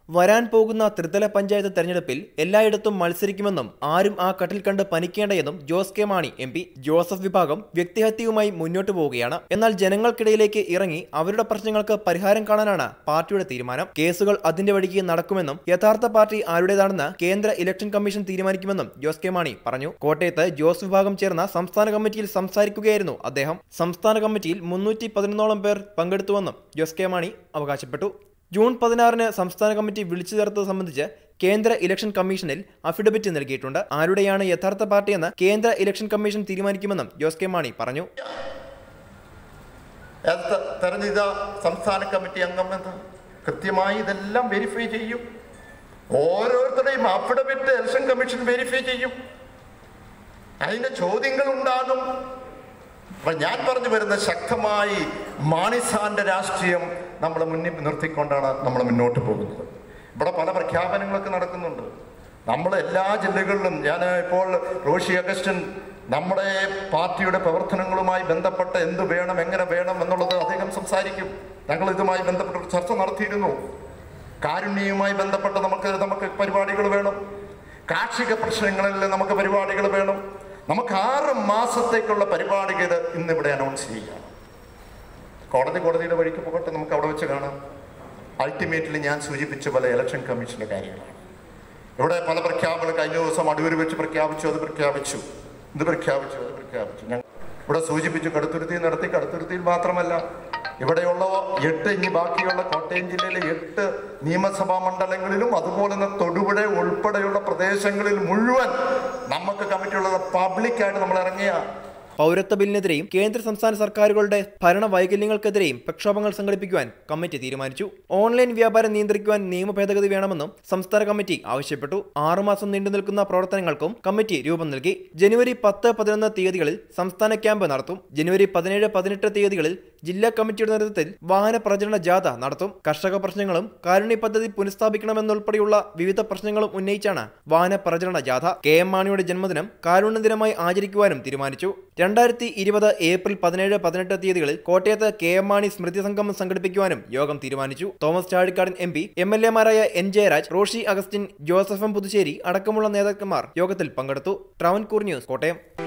വരാൻ പോകുന്ന ത്രിതല പഞ്ചായത്ത് തെരഞ്ഞെടുപ്പിൽ എല്ലായിടത്തും മത്സരിക്കുമെന്നും ആരും ആ കട്ടിൽ കണ്ട് പനിക്കേണ്ടയെന്നും Jose K Mani M P Joseph വിഭാഗം വ്യക്തിഹത്യയുമായി മുന്നോട്ടു പോവുകയാണ് എന്നാൽ ജനങ്ങൾക്കിടയിലേക്ക് ഇറങ്ങി അവരുടെ പ്രശ്നങ്ങൾക്ക് പരിഹാരം കാണാനാണ് പാർട്ടിയുടെ തീരുമാനം കേസുകൾ അതിന്റെ വഴിക്ക് നടക്കുമെന്നും യഥാർത്ഥ പാർട്ടി ആരുടേതാണെന്ന് കേന്ദ്ര ഇലക്ഷൻ കമ്മീഷൻ തീരുമാനിക്കുമെന്നും ജോസ് കെ മാണി പറഞ്ഞു കോട്ടയത്ത് ജോസ് വിഭാഗം ചേർന്ന സംസ്ഥാന കമ്മിറ്റിയിൽ സംസാരിക്കുകയായിരുന്നു അദ്ദേഹം സംസ്ഥാന കമ്മിറ്റിയിൽ മുന്നൂറ്റി പതിനൊന്നോളം പേർ പങ്കെടുത്തുവെന്നും ജോസ് കെ മാണി അവകാശപ്പെട്ടു ജൂൺ പതിനാറിന് സംസ്ഥാന കമ്മിറ്റി വിളിച്ചു ചേർത്തത് സംബന്ധിച്ച് കേന്ദ്ര ഇലക്ഷൻ കമ്മീഷനിൽ അഫിഡവിറ്റ് നൽകിയിട്ടുണ്ട് ആരുടെയാണ് യഥാർത്ഥ പാർട്ടിയെന്ന് കേന്ദ്ര ഇലക്ഷൻ കമ്മീഷൻ തീരുമാനിക്കുമെന്നും ജോസ് കെ മാണി പറഞ്ഞു അത് ത- തെരഞ്ഞെടുത്ത സംസ്ഥാന കമ്മിറ്റി അംഗം എന്ന് കൃത്യമായി ഇതെല്ലാം വെരിഫൈ ചെയ്യും ഓരോരുത്തരുടെയും അഫിഡവിറ്റ് ഇലക്ഷൻ കമ്മീഷൻ വെരിഫൈ ചെയ്യും അതിന്റെ ചോദ്യങ്ങൾ ഉണ്ടാകും അപ്പൊ ഞാൻ പറഞ്ഞു വരുന്ന ശക്തമായി മാണിസാന്റെ രാഷ്ട്രീയം നമ്മൾ മുന്നിൽ നിർത്തിക്കൊണ്ടാണ് നമ്മൾ മുന്നോട്ട് പോകുന്നത് ഇവിടെ പല പ്രഖ്യാപനങ്ങളൊക്കെ നടക്കുന്നുണ്ട് നമ്മൾ എല്ലാ ജില്ലകളിലും ഞാൻ ഇപ്പോൾ റോഷി അഗസ്റ്റൻ നമ്മുടെ പാർട്ടിയുടെ പ്രവർത്തനങ്ങളുമായി ബന്ധപ്പെട്ട് എന്ത് വേണം എങ്ങനെ വേണം എന്നുള്ളത് അദ്ദേഹം സംസാരിക്കും ഞങ്ങൾ ഇതുമായി ബന്ധപ്പെട്ട ഒരു ചർച്ച നടത്തിയിരുന്നു കാരുണ്യവുമായി ബന്ധപ്പെട്ട് നമുക്ക് നമുക്ക് പരിപാടികൾ വേണം കാർഷിക പ്രശ്നങ്ങളിൽ നമുക്ക് പരിപാടികൾ വേണം നമുക്ക് ആറ് മാസത്തേക്കുള്ള പരിപാടികൾ ഇന്നിവിടെ അനൗൺസ് ചെയ്യുകയാണ് കോടതി കോടതിയുടെ വഴിക്ക് പോകട്ടെ നമുക്ക് അവിടെ വെച്ച് കാണാം അൾട്ടിമേറ്റ്ലി ഞാൻ സൂചിപ്പിച്ച പോലെ ഇലക്ഷൻ കമ്മീഷന്റെ കാര്യങ്ങളാണ് ഇവിടെ പല പ്രഖ്യാപനങ്ങൾ കഴിഞ്ഞ ദിവസം അടൂർ വെച്ച് പ്രഖ്യാപിച്ചു അത് പ്രഖ്യാപിച്ചു ഇത് പ്രഖ്യാപിച്ചു അത് പ്രഖ്യാപിച്ചു ഞങ്ങൾ ഇവിടെ സൂചിപ്പിച്ചു കടുത്തുരുത്തി നടത്തി കടുത്തുരുത്തിയിൽ മാത്രമല്ല ഇവിടെയുള്ള എട്ട് ഇനി ബാക്കിയുള്ള കോട്ടയം ജില്ലയിലെ എട്ട് നിയമസഭാ മണ്ഡലങ്ങളിലും അതുപോലെ തന്നെ തൊടുപുഴ ഉൾപ്പെടെയുള്ള പ്രദേശങ്ങളിൽ മുഴുവൻ നമുക്ക് കമ്മിറ്റിയുള്ളത് പബ്ലിക്കായിട്ട് നമ്മൾ ഇറങ്ങിയ പൗരത്വ ബില്ലിനെതിരെയും കേന്ദ്ര സംസ്ഥാന സർക്കാരുകളുടെ ഭരണ വൈകല്യങ്ങൾക്കെതിരെയും പ്രക്ഷോഭങ്ങൾ സംഘടിപ്പിക്കുവാൻ കമ്മിറ്റി തീരുമാനിച്ചു ഓൺലൈൻ വ്യാപാരം നിയന്ത്രിക്കുവാൻ നിയമ ഭേദഗതി വേണമെന്നും സംസ്ഥാന കമ്മിറ്റി ആവശ്യപ്പെട്ടു ആറുമാസം നീണ്ടു നിൽക്കുന്ന പ്രവർത്തനങ്ങൾക്കും കമ്മിറ്റി രൂപം നൽകി ജനുവരി പത്ത് പതിനൊന്ന് തീയതികളിൽ സംസ്ഥാന ക്യാമ്പ് നടത്തും ജനുവരി പതിനേഴ് പതിനെട്ട് തീയതികളിൽ ജില്ലാ കമ്മിറ്റിയുടെ നേതൃത്വത്തിൽ വാഹന പ്രചരണ ജാഥ നടത്തും കർഷക പ്രശ്നങ്ങളും കാരുണ്യ പദ്ധതി പുനഃസ്ഥാപിക്കണമെന്നുൾപ്പെടെയുള്ള വിവിധ പ്രശ്നങ്ങളും ഉന്നയിച്ചാണ് വാഹന പ്രചരണ ജാഥ കെ എം മാണിയുടെ ജന്മദിനം കാരുണ്യ ദിനമായി ആചരിക്കുവാനും തീരുമാനിച്ചു രണ്ടായിരത്തി ഇരുപത് ഏപ്രിൽ പതിനേഴ് പതിനെട്ട് തീയതികളിൽ കോട്ടയത്ത് കെ എം മാണി സ്മൃതി സംഗമം സംഘടിപ്പിക്കുവാനും യോഗം തീരുമാനിച്ചു Thomas Chazhikadan M P M L എമാരായ N Jayaraj Roshi Augustine Joseph M Puthussery അടക്കമുള്ള നേതാക്കന്മാർ യോഗത്തിൽ പങ്കെടുത്തു ട്രാവൻകൂർ ന്യൂസ് കോട്ടയം